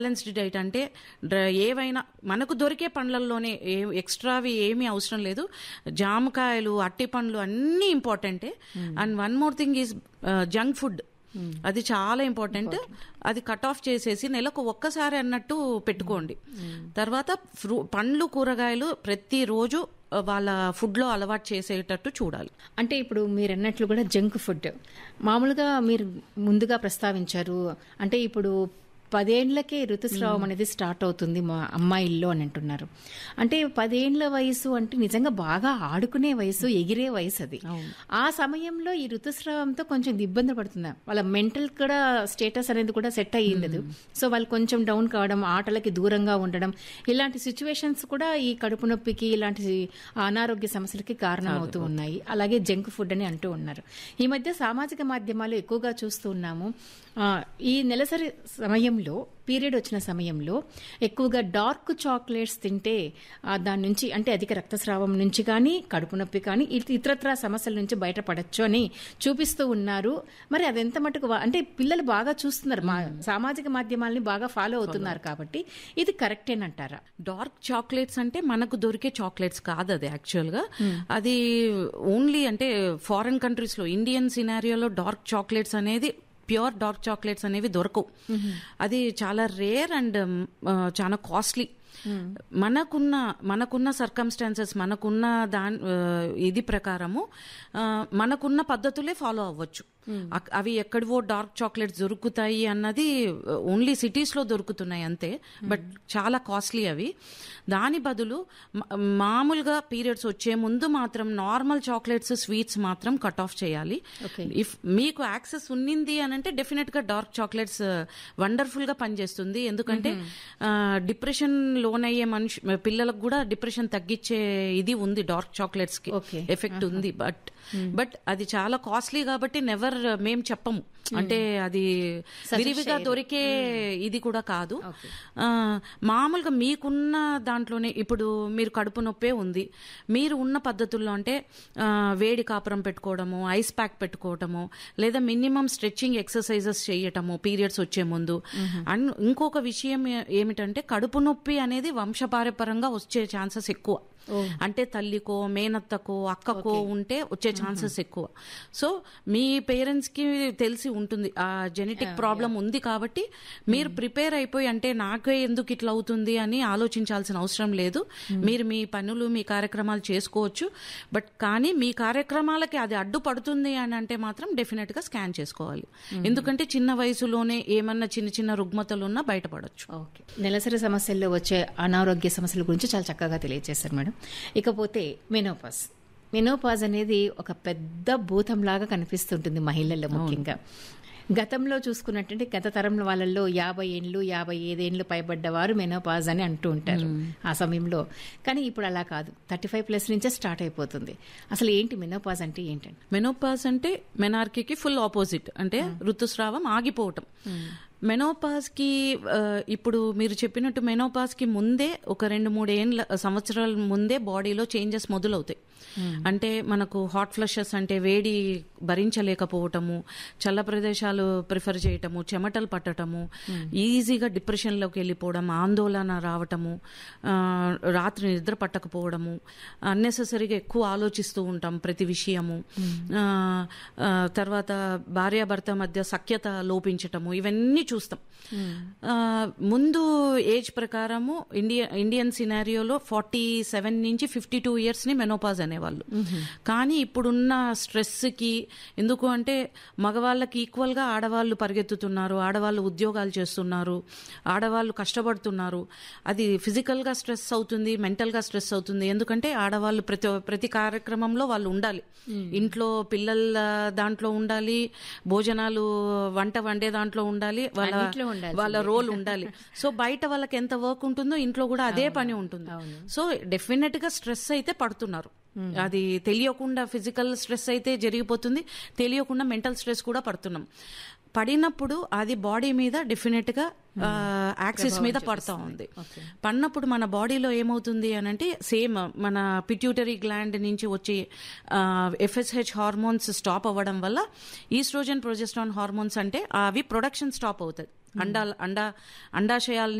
Balanced diet అంటే డ్ర- ఏవైనా మనకు దొరికే పండ్లల్లోనే ఏ ఎక్స్ట్రావి ఏమీ అవసరం లేదు జామకాయలు అట్టి పండ్లు అన్నీ ఇంపార్టెంటే and one more thing is junk food అది చాలా ఇంపార్టెంట్ అది కట్ ఆఫ్ చేసేసి నెలకు ఒక్కసారి అన్నట్టు పెట్టుకోండి తర్వాత ఫ్రూ పండ్లు కూరగాయలు ప్రతిరోజు ఆ, వాళ్ళ ఫుడ్లో అలవాటు చేసేటట్టు చూడాలి అంటే ఇప్పుడు మీరు అన్నట్లు కూడా జంక్ ఫుడ్ మామూలుగా మీరు ముందుగా ప్రస్తావించారు అంటే ఇప్పుడు పదేండ్లకే ఋతుస్రావం అనేది స్టార్ట్ అవుతుంది మా అమ్మాయిల్లో అని అంటున్నారు అంటే పదేండ్ల వయసు అంటే నిజంగా బాగా ఆడుకునే వయసు ఎగిరే వయసు అది ఆ సమయంలో ఈ ఋతుస్రావంతో కొంచెం ఇబ్బంది పడుతున్నారు వాళ్ళ మెంటల్ కూడా స్టేటస్ అనేది కూడా సెట్ అయ్యింది సో వాళ్ళు కొంచెం డౌన్ కావడం ఆటలకి దూరంగా ఉండడం ఇలాంటి సిచ్యువేషన్స్ కూడా ఈ కడుపు నొప్పికి ఇలాంటి అనారోగ్య సమస్యలకి కారణం అవుతూ ఉన్నాయి అలాగే జంక్ ఫుడ్ అని అంటూ ఉన్నారు ఈ మధ్య సామాజిక మాధ్యమాలు ఎక్కువగా చూస్తూ ఉన్నాము ఆ, ఈ నెలసరి సమయంలో పీరియడ్ వచ్చిన సమయంలో ఎక్కువగా డార్క్ చాక్లెట్స్ తింటే ఆ, దాని నుంచి అంటే అధిక రక్తస్రావం నుంచి కానీ కడుపు నొప్పి కానీ ఇత- ఇతరత్రా సమస్యల నుంచి బయటపడచ్చు అని చూపిస్తూ ఉన్నారు మరి అది ఎంత మటుకు వా- అంటే పిల్లలు బాగా చూస్తున్నారు మా సామాజిక మాధ్యమాలని బాగా ఫాలో అవుతున్నారు కాబట్టి ఇది కరెక్టేనంటారా డార్క్ చాక్లెట్స్ అంటే మనకు దొరికే చాక్లెట్స్ కాదు అది యాక్చువల్ గా అది ఓన్లీ అంటే ఫారెన్ కంట్రీస్ లో ఇండియన్ సినారియోలో డార్క్ చాక్లెట్స్ అనేది ప్యూర్ డార్క్ చాక్లెట్స్ అనేవి దొరకవు అది చాలా రేర్ అండ్ చాలా కాస్ట్లీ మనకున్న మనకున్న సర్కమ్స్టాన్సెస్ మనకున్న దాని ఆ, ఇది ప్రకారము ఆ, మనకున్న పద్ధతులే ఫాలో అవ్వచ్చు అక్- అవి ఎక్కడివో డార్క్ చాక్లెట్స్ దొరుకుతాయి అన్నది ఓన్లీ సిటీస్ లో దొరుకుతున్నాయి అంతే బట్ చాలా కాస్ట్లీ అవి దాని బదులు మ- మామూలుగా పీరియడ్స్ వచ్చే ముందు మాత్రం నార్మల్ చాక్లెట్స్ స్వీట్స్ మాత్రం కట్ ఆఫ్ చేయాలి ఇఫ్ మీకు యాక్సెస్ ఉన్నింది అని అంటే డెఫినెట్ గా డార్క్ చాక్లెట్స్ వండర్ఫుల్ గా పనిచేస్తుంది ఎందుకంటే డిప్రెషన్ లోన్ అయ్యే మనిషి పిల్లలకు కూడా డిప్రెషన్ తగ్గించే ఇది ఉంది డార్క్ చాక్లెట్స్ కి Okay. ఎఫెక్ట్ ఉంది బట్ బట్ అది చాలా కాస్ట్లీ కాబట్టి నెవర్ మేం చెప్పము అంటే అది విరివిగా దొరికే ఇది కూడా కాదు ఆ, మామూలుగా మీకున్న దాంట్లోనే ఇప్పుడు మీరు కడుపు నొప్పే ఉంది మీరు ఉన్న పద్ధతుల్లో అంటే ఆ, వేడి కాపురం పెట్టుకోవడము ఐస్ ప్యాక్ పెట్టుకోవడము లేదా మినిమం స్ట్రెచ్చింగ్ ఎక్సర్సైజెస్ చేయటము పీరియడ్స్ వచ్చే ముందు అండ్ ఇంకొక విషయం ఏ- ఏమిటంటే కడుపు నొప్పి అనేది వంశపారపరంగా వచ్చే ఛాన్సెస్ ఎక్కువ అంటే తల్లికో మేనత్తకో అక్కకో ఉంటే వచ్చే ఛాన్సెస్ ఎక్కువ సో మీ పేరెంట్స్ కి తెలిసి ఉంటుంది ఆ జెనెటిక్ ప్రాబ్లం ఉంది కాబట్టి మీరు ప్రిపేర్ అయిపోయి అంటే నాకే ఎందుకు ఇట్లా అవుతుంది అని ఆలోచించాల్సిన అవసరం లేదు మీరు మీ పనులు మీ కార్యక్రమాలు చేసుకోవచ్చు బట్ కానీ మీ కార్యక్రమాలకి అది అడ్డుపడుతుంది అని అంటే మాత్రం డెఫినెట్ గా స్కాన్ చేసుకోవాలి ఎందుకంటే చిన్న వయసులోనే ఏమన్నా చిన్న చిన్న రుగ్మతలు ఉన్నా బయటపడొచ్చు ఓకే నెలసరి సమస్యల్లో వచ్చే అనారోగ్య సమస్యల గురించి చాలా చక్కగా తెలియజేశారు మేడం ఇకపోతే మెనోపాజ్ మెనోపాజ్ అనేది ఒక పెద్ద భూతంలాగా కనిపిస్తుంటుంది మహిళల్లో ముఖ్యంగా గతంలో చూసుకున్నట్టంటే గత తరం వాళ్ళల్లో యాభై ఏండ్లు యాభై ఐదేండ్లు పైబడ్డ వారు మెనోపాజ్ అని అంటూ ఉంటారు ఆ సమయంలో కానీ ఇప్పుడు అలా కాదు థర్టీ ఫైవ్ ప్లస్ నుంచే స్టార్ట్ అయిపోతుంది అసలు ఏంటి మెనోపాజ్ అంటే ఏంటండి మెనోపాజ్ అంటే మెనార్కీకి ఫుల్ ఆపోజిట్ అంటే ఋతుస్రావం ఆగిపోవటం మెనోపాజ్ కి ఆ, ఇప్పుడు మీరు చెప్పినట్టు మెనోపాజ్ కి ముందే ఒక రెండు మూడు ఏండ్ల సంవత్సరాల ముందే బాడీలో చేంజెస్ మొదలవుతాయి అంటే మనకు హాట్ ఫ్లషెస్ అంటే వేడి భరించలేకపోవటము చల్ల ప్రదేశాలు ప్రిఫర్ చేయటము చెమటలు పట్టటము ఈజీగా డిప్రెషన్లోకి వెళ్ళిపోవడం ఆందోళన రావటము ఆ, రాత్రి నిద్ర పట్టకపోవడము అన్నెసెసరీగా ఎక్కువ ఆలోచిస్తూ ఉంటాం ప్రతి విషయము ఆ, ఆ, తర్వాత భార్యాభర్త మధ్య సఖ్యత లోపించటము ఇవన్నీ చూస్తాం ఆ, ముందు ఏజ్ ప్రకారము ఇండియా ఇండియన్ సినారియోలో ఫార్టీ సెవెన్ నుంచి ఫిఫ్టీ టూ ఇయర్స్ ని మెనోపాజ్ అనేవాళ్ళు కానీ ఇప్పుడున్న స్ట్రెస్ కి ఎందుకు అంటే మగవాళ్ళకి ఈక్వల్ గా ఆడవాళ్ళు పరిగెత్తుతున్నారు ఆడవాళ్ళు ఉద్యోగాలు చేస్తున్నారు ఆడవాళ్ళు కష్టపడుతున్నారు అది ఫిజికల్ గా స్ట్రెస్ అవుతుంది మెంటల్ గా స్ట్రెస్ అవుతుంది ఎందుకంటే ఆడవాళ్ళు ప్రతి ప్రతి కార్యక్రమంలో వాళ్ళు ఉండాలి ఇంట్లో పిల్లల దాంట్లో ఉండాలి భోజనాలు వంట వండే దాంట్లో ఉండాలి వాళ్ళ అన్నిట్లో ఉండాల్సిందే. వాళ్ళ రోల్ ఉండాలి సో బయట వాళ్ళకి ఎంత వర్క్ ఉంటుందో ఇంట్లో కూడా అదే పని ఉంటుంది సో డెఫినెట్ గా స్ట్రెస్ అయితే పడుతున్నారు అది తెలియకుండా ఫిజికల్ స్ట్రెస్ అయితే జరిగిపోతుంది తెలియకుండా మెంటల్ స్ట్రెస్ కూడా పడుతున్నాం పడినప్పుడు అది బాడీ మీద డెఫినెట్ గా యాక్సిస్ మీద పడతా ఉంది పడినప్పుడు మన బాడీలో ఏమవుతుంది అని అంటే సేమ్ మన పిట్యూటరీ గ్లాండ్ నుంచి వచ్చే ఎఫ్ఎస్హెచ్ హార్మోన్స్ స్టాప్ అవ్వడం వల్ల ఈస్ట్రోజన్ ప్రొజెస్ట్రాన్ హార్మోన్స్ అంటే అవి ప్రొడక్షన్ స్టాప్ అవుతుంది అండా అండా అండాశయాల్ని